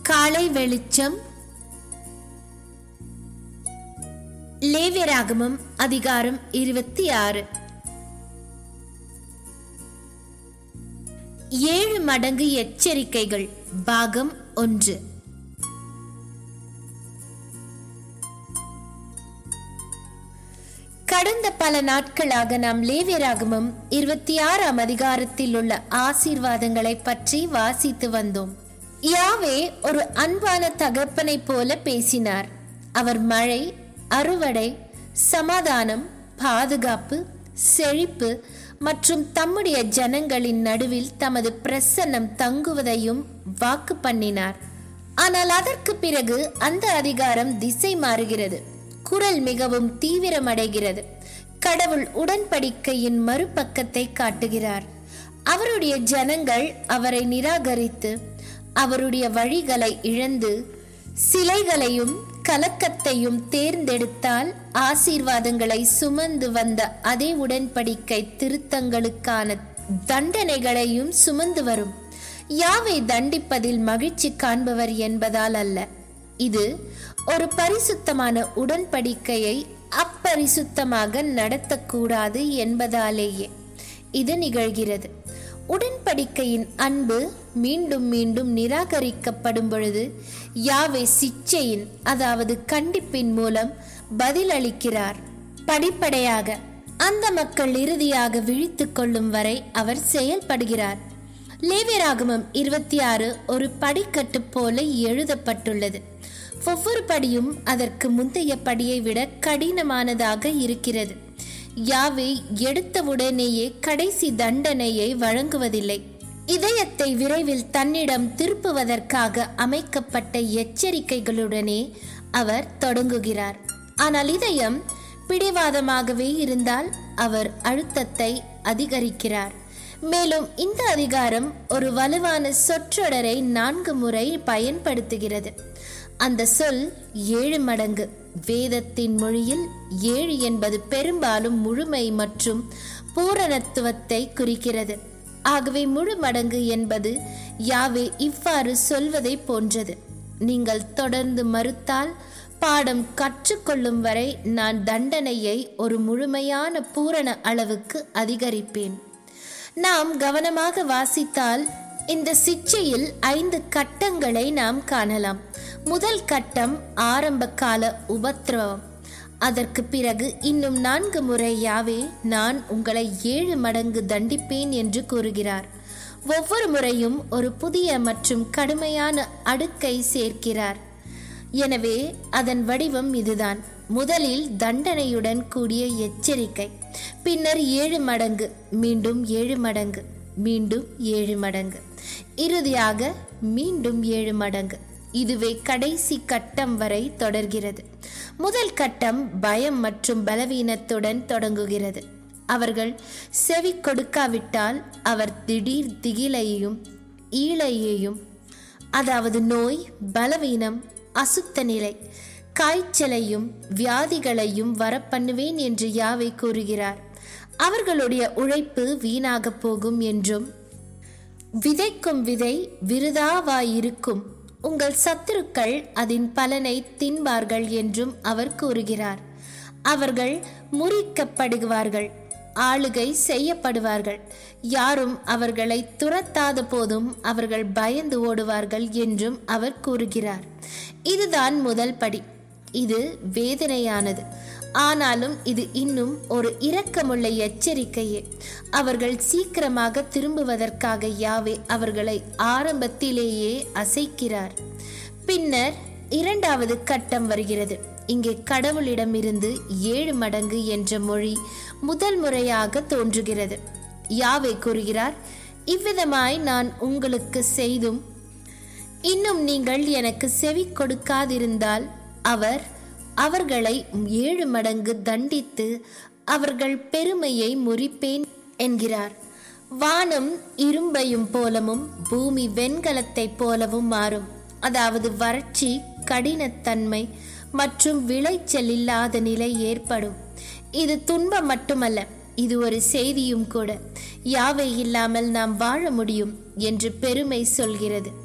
காலை வெளிச்சம் லேவியராகமம் அதிகாரம் இருபத்தி ஆறு ஏழு மடங்கு எச்சரிக்கைகள் பாகம் ஒன்று கடந்த பல நாட்களாக நாம் லேவியராகமம் இருபத்தி ஆறாம் அதிகாரத்தில் உள்ள ஆசீர்வாதங்களை பற்றி வாசித்து வந்தோம் யாவே ஒரு அன்பான தகப்பனை போல பேசினார் அவர் மழை அறுவடை சமாதானம் பாதுகாப்பு செழிப்பு மற்றும் தம்முடைய ஜனங்களின் நடுவில் தமது பிரசன்னம் தங்குவதையும் வாக்கு பண்ணினார் ஆனால் அதற்கு பிறகு அந்த அதிகாரம் திசை மாறுகிறது குரல் மிகவும் தீவிரமடைகிறது கடவுள் உடன்படிக்கையின் மறுபக்கத்தை காட்டுகிறார் அவருடைய ஜனங்கள் அவரை நிராகரித்து அவருடைய வழிகளை இழந்து சிலைகளையும் கலக்கத்தையும் தேர்ந்தெடுத்தால் ஆசீர்வாதங்களை சுமந்து வந்த அதே உடன்படிக்கை திருத்தங்களுக்கான தண்டனைகளையும் சுமந்து வரும் யாவை தண்டிப்பதில் மகிழ்ச்சி காண்பவர் என்பதால் அல்ல இது ஒரு பரிசுத்தமான உடன்படிக்கையை அப்பரிசுத்தமாக நடத்தக்கூடாது என்பதாலேயே இது நிகழ்கிறது உடன்படிக்கையின் அன்பு மீண்டும் மீண்டும் நிராகரிக்கப்படும் பொழுது யாவே சிச்சையின் அதாவது கண்டிப்பின் மூலம் பதிலளிக்கிறார் படிப்படையாக அந்த மக்கள் இறுதியாக விழித்து கொள்ளும் வரை அவர் செயல்படுகிறார் லேவியராகமம் இருபத்தி ஆறு ஒரு படிக்கட்டு போல எழுதப்பட்டுள்ளது ஒவ்வொரு படியும் அதற்கு முந்தைய படியை விட கடினமானதாக இருக்கிறது யாவே எடுத்தவுடனேயே கடைசி தண்டனையை வழங்குவதில்லை இதயத்தை விரைவில் தன்னிடம் திருப்புவதற்காக அமைக்கப்பட்ட எச்சரிக்கைகளுடனே அவர் தொடங்குகிறார் ஆனால் இதயம் பிடிவாதமாகவே இருந்தால் அவர் அழுத்தத்தை அதிகரிக்கிறார் மேலும் இந்த அதிகாரம் ஒரு வலுவான சொற்றொடரை நான்கு முறை பயன்படுத்துகிறது அந்த சொல் ஏழு மடங்கு வேதத்தின் மொழியில் ஏழு என்பது பெரும்பாலும் முழுமை மற்றும் பூரணத்துவத்தை குறிக்கிறது ஆகவே முழு மடங்கு என்பது யாவே இவ்வாறு சொல்வதை போன்றது நீங்கள் தொடர்ந்து மறுத்தால் பாடம் கற்றுக்கொள்ளும் வரை நான் தண்டனையை ஒரு முழுமையான பூரண அளவுக்கு அதிகரிப்பேன் நாம் கவனமாக வாசித்தால் இந்த சிச்சையில் ஐந்து கட்டங்களை நாம் காணலாம் முதல் கட்டம் ஆரம்ப கால உபத்திரவம் அதற்கு பிறகு இன்னும் நான்கு முறை யாவே நான் உங்களை ஏழு மடங்கு தண்டிப்பேன் என்று கூறுகிறார் ஒவ்வொரு முறையும் ஒரு புதிய மற்றும் கடுமையான அடுக்கை சேர்க்கிறார் எனவே அதன் வடிவம் இதுதான் முதலில் தண்டனையுடன் கூடிய எச்சரிக்கை பின்னர் ஏழு மடங்கு மீண்டும் ஏழு மடங்கு மீண்டும் ஏழு மடங்கு இறுதியாக மீண்டும் ஏழு மடங்கு இதுவே கடைசி கட்டம் வரை தொடர்கிறது முதல் கட்டம் பயம் மற்றும் பலவீனத்துடன் தொடங்குகிறது அவர்கள் செவி கொடுக்காவிட்டால் அவர் திடீர் திகிலையும் ஈழையையும் அதாவது நோய் பலவீனம் அசுத்த நிலை காய்ச்சலையும் வியாதிகளையும் வரப்பண்ணுவேன் என்று யாவை கூறுகிறார் அவர்களுடைய உழைப்பு வீணாக போகும் என்றும் விதைக்கும் விதை விருதாவாயிருக்கும் உங்கள் சத்துருக்கள் அதன் பலனை தின்பார்கள் என்றும் அவர் கூறுகிறார் அவர்கள் முறிக்கப்படுவார்கள் ஆளுகை செய்யப்படுவார்கள் யாரும் அவர்களை துரத்தாத போதும் அவர்கள் பயந்து ஓடுவார்கள் என்றும் அவர் கூறுகிறார் இதுதான் முதல் படி இது வேதனையானது ஆனாலும் இது இன்னும் ஒரு இரக்கமுள்ள எச்சரிக்கையே அவர்கள் சீக்கிரமாக திரும்புவதற்காக யாவே அவர்களை ஆரம்பத்திலேயே அசைக்கிறார் பின்னர் இரண்டாவது கட்டம் வருகிறது இங்கே கடவுளிடமிருந்து ஏழு மடங்கு என்ற மொழி முதல் முறையாக தோன்றுகிறது யாவே கூறுகிறார் இவ்விதமாய் நான் உங்களுக்கு செய்தும் இன்னும் நீங்கள் எனக்கு செவி கொடுக்காதிருந்தால் அவர் அவர்களை ஏழு மடங்கு தண்டித்து அவர்கள் பெருமையை முறிப்பேன் என்கிறார் வானம் இரும்பையும் போலவும் பூமி வெண்கலத்தைப் போலவும் மாறும் அதாவது வறட்சி கடினத்தன்மை மற்றும் விளைச்சல் இல்லாத நிலை ஏற்படும் இது துன்பம் மட்டுமல்ல இது ஒரு செய்தியும் கூட யாவை இல்லாமல் நாம் வாழ முடியும் என்று பெருமை சொல்கிறது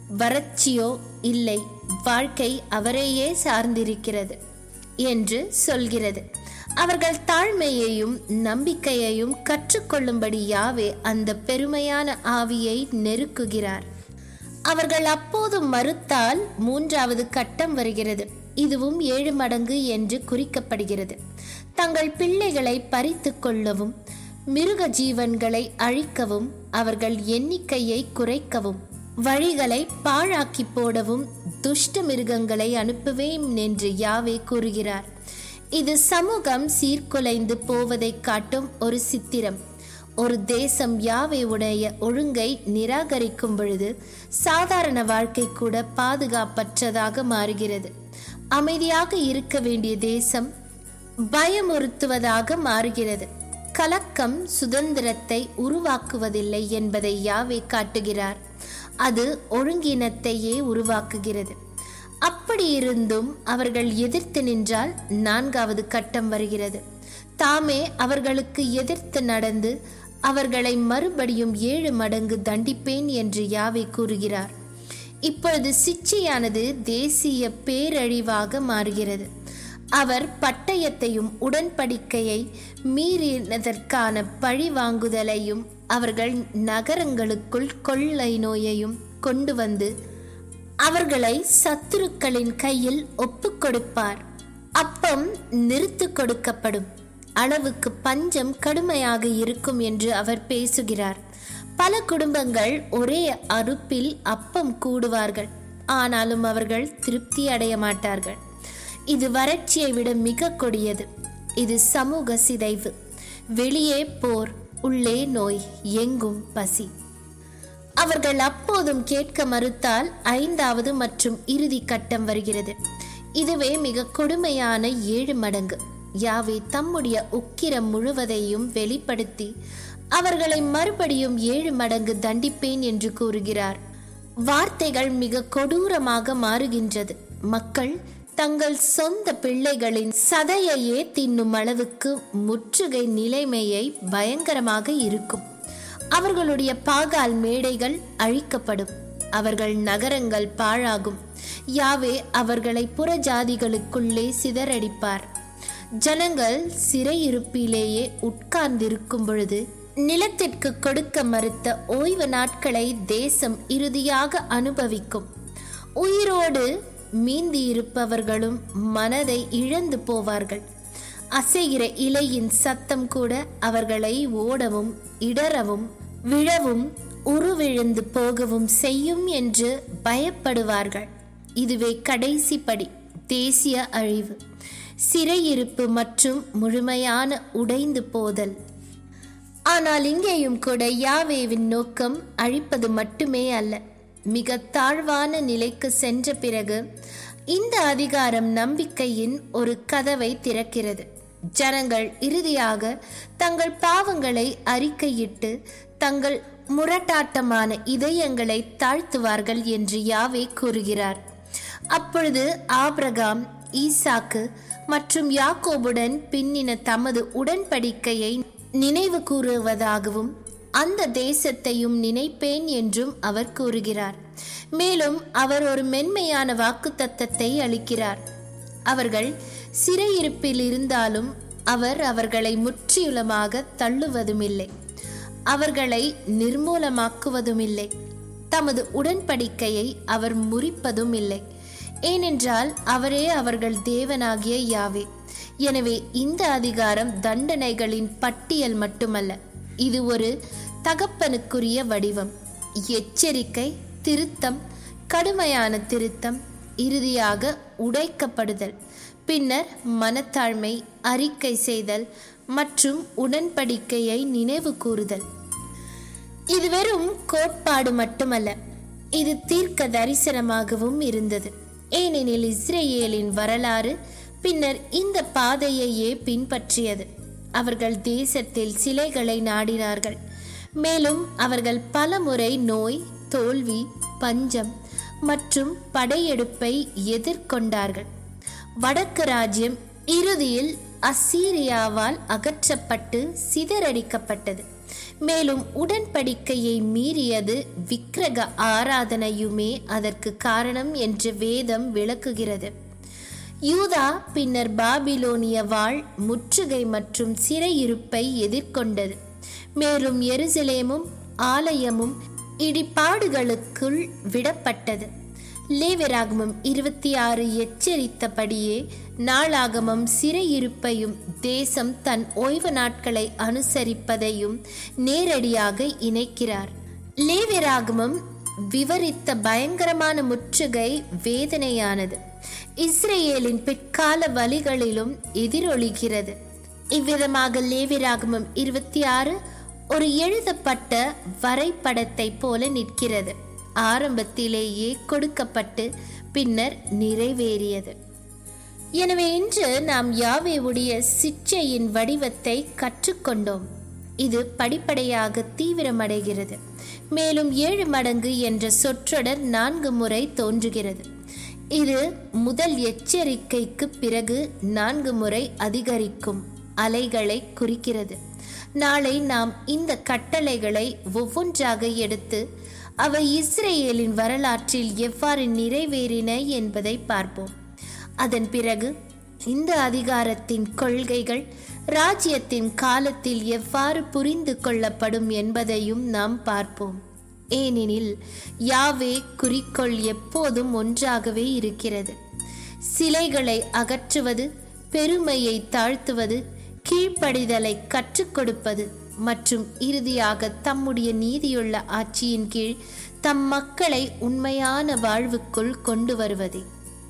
வறட்சியோ இல்லை வாழ்க்கை அவரையே சார்ந்திருக்கிறது என்று சொல்கிறது அவர்கள் தாழ்மையையும் நம்பிக்கையையும் கற்றுக்கொள்ளும்படி யாவே அந்த பெருமையான ஆவியை நெருக்குகிறார் அவர்கள் அப்போது மறுத்தால் மூன்றாவது கட்டம் வருகிறது இதுவும் ஏழு மடங்கு என்று குறிக்கப்படுகிறது தங்கள் பிள்ளைகளை பறித்து கொள்ளவும் மிருக ஜீவன்களை அழிக்கவும் அவர்கள் எண்ணிக்கையை குறைக்கவும் வழிகளை பாழாக்கி போடவும் துஷ்ட மிருகங்களை அனுப்புவேன் என்று யாவே கூறுகிறார் இது சமூகம் சீர்குலைந்து போவதை காட்டும் ஒரு சித்திரம் ஒரு தேசம் யாவை உடைய ஒழுங்கை நிராகரிக்கும் பொழுது சாதாரண வாழ்க்கை கூட பாதுகாப்பற்றதாக மாறுகிறது அமைதியாக இருக்க வேண்டிய தேசம் பயமுறுத்துவதாக மாறுகிறது கலக்கம் சுதந்திரத்தை உருவாக்குவதில்லை என்பதை யாவே காட்டுகிறார் அது ஒழுங்கினத்தையே உருவாக்குகிறது அப்படி இருந்தும் அவர்கள் எதிர்த்து நின்றால் நான்காவது கட்டம் வருகிறது தாமே அவர்களுக்கு எதிர்த்து நடந்து அவர்களை மறுபடியும் ஏழு மடங்கு தண்டிப்பேன் என்று யாவை கூறுகிறார் இப்பொழுது சிச்சையானது தேசிய பேரழிவாக மாறுகிறது அவர் பட்டயத்தையும் உடன்படிக்கையை மீறினதற்கான பழி வாங்குதலையும் அவர்கள் நகரங்களுக்குள் கொள்ளை நோயையும் கொண்டு வந்து அவர்களை சத்துருக்களின் கையில் ஒப்புக் கொடுப்பார் அப்பம் நிறுத்து கொடுக்கப்படும் அளவுக்கு பஞ்சம் கடுமையாக இருக்கும் என்று அவர் பேசுகிறார் பல குடும்பங்கள் ஒரே அறுப்பில் அப்பம் கூடுவார்கள் ஆனாலும் அவர்கள் திருப்தி அடைய மாட்டார்கள் இது வறட்சியை விட மிக கொடியது இது சமூக சிதைவு வெளியே போர் உள்ளே நோய் எங்கும் பசி அவர்கள் அப்போதும் கேட்க மறுத்தால் ஐந்தாவது மற்றும் இறுதி கட்டம் வருகிறது இதுவே மிக கொடுமையான ஏழு மடங்கு யாவே தம்முடைய உக்கிரம் முழுவதையும் வெளிப்படுத்தி அவர்களை மறுபடியும் ஏழு மடங்கு தண்டிப்பேன் என்று கூறுகிறார் வார்த்தைகள் மிக கொடூரமாக மாறுகின்றது மக்கள் தங்கள் சொந்த பிள்ளைகளின் சதையையே தின்னும் அளவுக்கு முற்றுகை நிலைமையை பயங்கரமாக இருக்கும் அவர்களுடைய பாகால் மேடைகள் அழிக்கப்படும் அவர்கள் நகரங்கள் பாழாகும் யாவே அவர்களை புறஜாதிகளுக்குள்ளே சிதறடிப்பார் ஜனங்கள் சிறையிருப்பிலேயே உட்கார்ந்திருக்கும் பொழுது நிலத்திற்கு கொடுக்க மறுத்த ஓய்வு நாட்களை தேசம் இறுதியாக அனுபவிக்கும் உயிரோடு மீந்தி இருப்பவர்களும் மனதை இழந்து போவார்கள் அசைகிற இலையின் சத்தம் கூட அவர்களை ஓடவும் இடறவும் விழவும் உருவிழுந்து போகவும் செய்யும் என்று பயப்படுவார்கள் இதுவே கடைசி படி தேசிய அழிவு சிறையிருப்பு மற்றும் முழுமையான உடைந்து போதல் ஆனால் இங்கேயும் கூட யாவேவின் நோக்கம் அழிப்பது மட்டுமே அல்ல மிக தாழ்வான நிலைக்கு சென்ற பிறகு இந்த அதிகாரம் நம்பிக்கையின் ஒரு கதவை திறக்கிறது ஜனங்கள் இறுதியாக தங்கள் பாவங்களை அறிக்கையிட்டு தங்கள் முரட்டாட்டமான இதயங்களை தாழ்த்துவார்கள் என்று யாவே கூறுகிறார் அப்பொழுது ஆபிரகாம் ஈசாக்கு மற்றும் யாக்கோபுடன் பின்னின தமது உடன்படிக்கையை நினைவு கூறுவதாகவும் அந்த தேசத்தையும் நினைப்பேன் என்றும் அவர் கூறுகிறார் மேலும் அவர் ஒரு மென்மையான வாக்குத்தத்தத்தை அளிக்கிறார் அவர்கள் சிறையிருப்பில் இருந்தாலும் அவர் அவர்களை முற்றிலுமாக தள்ளுவதுமில்லை அவர்களை நிர்மூலமாக்குவதுமில்லை தமது உடன்படிக்கையை அவர் முறிப்பதும் இல்லை ஏனென்றால் அவரே அவர்கள் தேவனாகிய யாவே எனவே இந்த அதிகாரம் தண்டனைகளின் பட்டியல் மட்டுமல்ல இது ஒரு தகப்பனுக்குரிய வடிவம் எச்சரிக்கை திருத்தம் கடுமையான திருத்தம் இறுதியாக உடைக்கப்படுதல் பின்னர் மனத்தாழ்மை அறிக்கை செய்தல் மற்றும் உடன்படிக்கையை நினைவு கூறுதல் இது வெறும் கோட்பாடு மட்டுமல்ல இது தீர்க்க தரிசனமாகவும் இருந்தது ஏனெனில் இஸ்ரேலின் வரலாறு பின்னர் இந்த பாதையையே பின்பற்றியது அவர்கள் தேசத்தில் சிலைகளை நாடினார்கள் மேலும் அவர்கள் பலமுறை நோய் தோல்வி பஞ்சம் மற்றும் படையெடுப்பை எதிர்கொண்டார்கள் வடக்கு ராஜ்யம் இறுதியில் அசீரியாவால் அகற்றப்பட்டு சிதறடிக்கப்பட்டது மேலும் உடன்படிக்கையை மீறியது விக்கிரக ஆராதனையுமே அதற்கு காரணம் என்று வேதம் விளக்குகிறது யூதா பின்னர் பாபிலோனிய வாழ் முற்றுகை மற்றும் சிறையிருப்பை எதிர்கொண்டது மேலும் எருசலேமும் ஆலயமும் இடிபாடுகளுக்குள் விடப்பட்டது லேவிராகமம் இருபத்தி ஆறு எச்சரித்தபடியே நாளாகமம் சிறையிருப்பையும் தேசம் தன் ஓய்வு நாட்களை அனுசரிப்பதையும் நேரடியாக இணைக்கிறார் லேவிராகமம் விவரித்த பயங்கரமான முற்றுகை வேதனையானது இஸ்ரேலின் பிற்கால வழிகளிலும் எதிரொலிக்கிறது இவ்விதமாக லேவிராகமம் இருபத்தி ஆறு ஒரு எழுதப்பட்ட வரைபடத்தை போல நிற்கிறது ஆரம்பத்திலேயே கொடுக்கப்பட்டு பின்னர் நிறைவேறியது எனவே இன்று நாம் யாவேவுடைய சிச்சையின் வடிவத்தை கற்றுக்கொண்டோம் இது படிப்படியாக தீவிரமடைகிறது மேலும் ஏழு மடங்கு என்ற சொற்றொடர் நான்கு முறை தோன்றுகிறது இது முதல் எச்சரிக்கைக்கு பிறகு நான்கு முறை அதிகரிக்கும் அலைகளை குறிக்கிறது நாளை நாம் இந்த கட்டளைகளை ஒவ்வொன்றாக எடுத்து அவை இஸ்ரேலின் வரலாற்றில் எவ்வாறு நிறைவேறின என்பதை பார்ப்போம் அதன் பிறகு இந்த அதிகாரத்தின் கொள்கைகள் ராஜ்யத்தின் காலத்தில் எவ்வாறு புரிந்து கொள்ளப்படும் என்பதையும் நாம் பார்ப்போம் ஏனெனில் யாவே குறிக்கோள் எப்போதும் ஒன்றாகவே இருக்கிறது சிலைகளை அகற்றுவது பெருமையை தாழ்த்துவது கீழ்ப்படிதலை கற்றுக் கொடுப்பது மற்றும் இறுதியாக தம்முடைய நீதியுள்ள ஆட்சியின் கீழ் தம் மக்களை உண்மையான வாழ்வுக்குள் கொண்டு வருவதே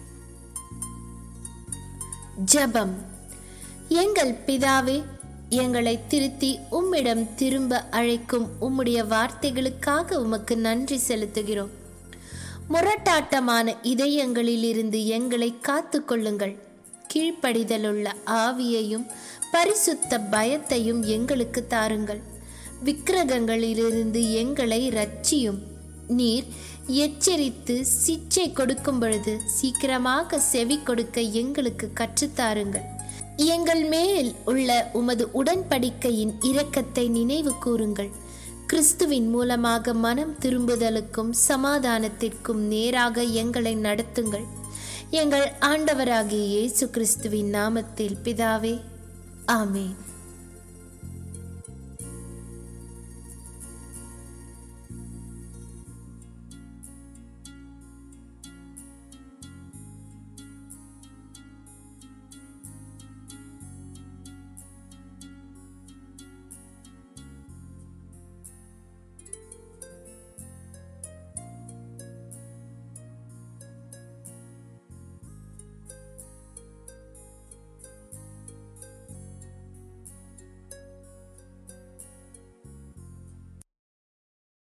ஜபம் எங்கள் பிதாவே எங்களை திருத்தி உம்மிடம் திரும்ப அழைக்கும் உம்முடைய வார்த்தைகளுக்காக உமக்கு நன்றி செலுத்துகிறோம் முரட்டாட்டமான இதயங்களிலிருந்து எங்களை காத்து கொள்ளுங்கள் கீழ்ப்படிதலுள்ள ஆவியையும் பரிசுத்த பயத்தையும் எங்களுக்கு தாருங்கள் விக்கிரகங்களிலிருந்து எங்களை ரட்சியும் நீர் எச்சரித்து சிச்சை கொடுக்கும் பொழுது சீக்கிரமாக செவி கொடுக்க எங்களுக்கு கற்றுத்தாருங்கள் எங்கள் மேல் உள்ள உமது உடன்படிக்கையின் இரக்கத்தை நினைவு கூறுங்கள் கிறிஸ்துவின் மூலமாக மனம் திரும்புதலுக்கும் சமாதானத்திற்கும் நேராக எங்களை நடத்துங்கள் எங்கள் ஆண்டவராகிய இயேசு கிறிஸ்துவின் நாமத்தில் பிதாவே ஆமேன்